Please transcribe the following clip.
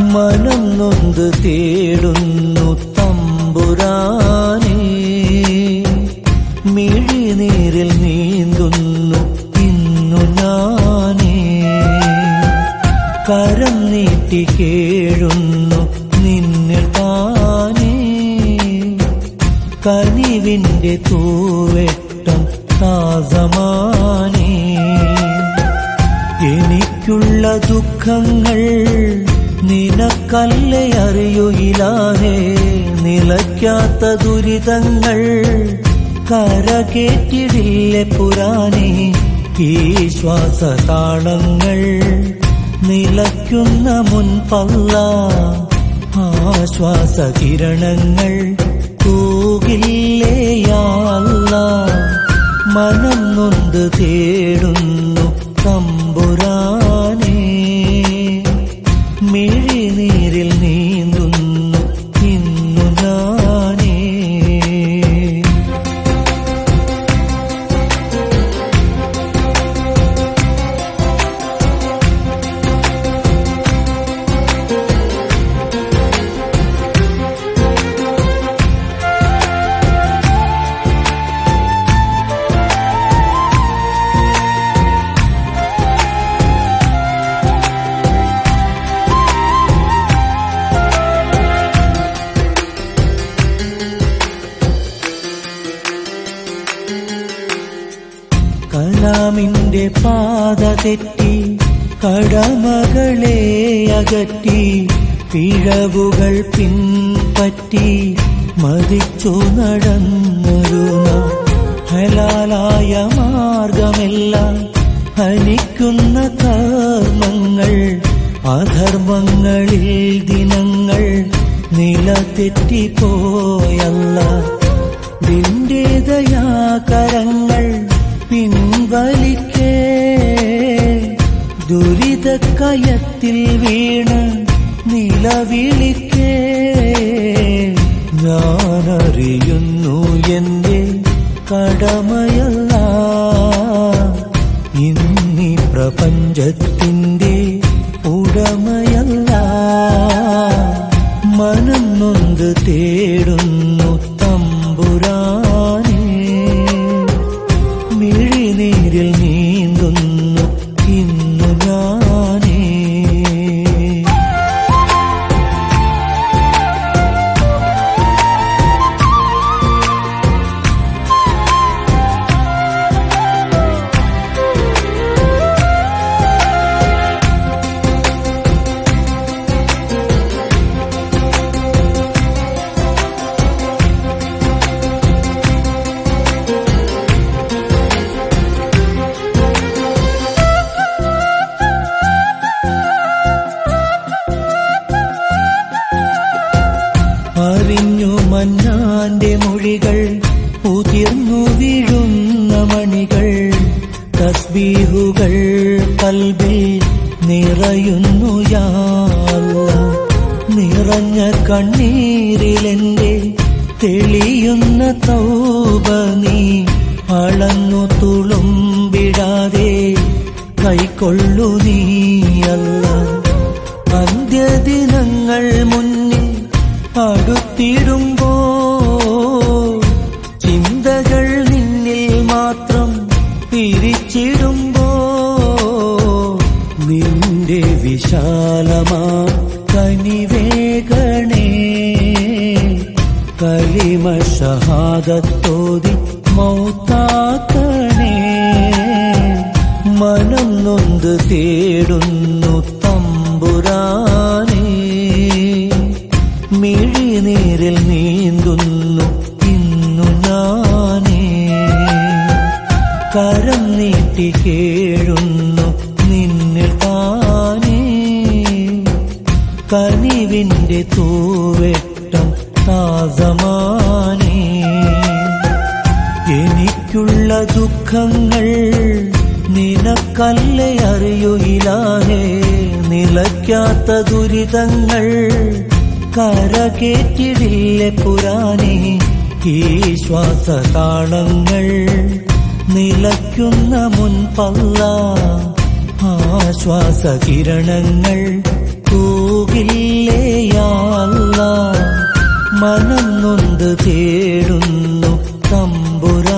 മനം നൊന്ത് തേടുന്നു തമ്പുരാനേ മിഴിനീരിൽ നീന്തുന്നു ഇന്നു ഞാനേ കരം നീട്ടി കേഴുന്നു നിന്നിൽ താനേ കനിവിന്റെ തൂവെട്ടം താസമാനേ എനിക്കുള്ള ദുഃഖങ്ങൾ നിനക്കല്ലേ അറിയുയിലാഹേ നിലയ്ക്കാത്ത ദുരിതങ്ങൾ കരകേറ്റിടില്ലേ പുരാനേ ഈ ശ്വാസതാളങ്ങൾ നിലയ്ക്കുന്ന മുൻപല്ല ആശ്വാസകിരണങ്ങൾ തൂകില്ലേയല്ല മനം നൊന്ത് തേടുന്നു തമ്പുരാനേ മിഴിനീരിൽ നീന്തുന്നു ഇന്നു ഞാനേ കലാമിന്റെ പാത തെറ്റി കടമകളെ അകറ്റി പിഴവുകൾ പിൻപറ്റി മതിച്ചു നടന്നൊരു നാം ഹലാലായ മാർഗമെല്ലാം ഹനിക്കുന്ന കർമ്മങ്ങൾ അധർമ്മങ്ങളിൽ ദിനങ്ങൾ നില തെറ്റിപ്പോയല്ല നിന്റെ ദയാകരങ്ങൾ പിൻവലിക്കേ ദുരിതക്കയത്തിൽ വീണ് നിലവിളിക്കേ ഞാനറിയുന്നു എന്റെ കടമയല്ല ഇന്നീ പ്രപഞ്ചത്തിന്റെ ഉടമയല്ല മനം നൊന്ത് തേടുന്നു തമ്പുരാനേ മിഴിനീരിൽ നീന്തുന്നു ഇന്നു ഞാനേ അറിഞ്ഞു മന്നാന്റെ മൊഴികൾ ഉതിർന്നു വീഴുന്ന മണികൾ തസ്ബീഹുകൾ കൽബിൽ നിറയുന്നു യാല്ല നിറഞ്ഞ കണ്ണീരിലെന്റെ തെളിയുന്ന തൗബ നീ അളന്നു തുളുമ്പിടാതെ കൈക്കൊള്ളു നീയല്ല അന്ത്യദിനങ്ങൾ മുന്നിൽ അടുത്തിടുമ്പോ ചിന്തകൾ നിന്നിൽ മാത്രം പിരിച്ചിടുമ്പോ നിന്റെ വിശാലമാ കനിവേഗണേ കലിമ ഷഹാദത്തോതി മൗത്താക്കണേ മനം നൊന്ത് തേടുന്നു തമ്പുരാനേ മിഴിനീരിൽ നീന്തുന്നു ഇന്നു ഞാനേ കരം നീട്ടി കേഴുന്നു നിന്നിൽ താനേ കനിവിന്റെ തൂവെട്ടം താസമാനേ എനിക്കുള്ള ദുഃഖങ്ങൾ നിനക്കല്ലേ അറിയുയിലാഹേ നിലയ്ക്കാത്ത ദുരിതങ്ങൾ കരകേറ്റിടില്ലേ പുരാനേ ഈ ശ്വാസതാളങ്ങൾ നിലയ്ക്കുന്ന മുൻപല്ല ആശ്വാസകിരണങ്ങൾ തൂകില്ല മനം നൊന്ത് തേടുന്നു തമ്പുരാ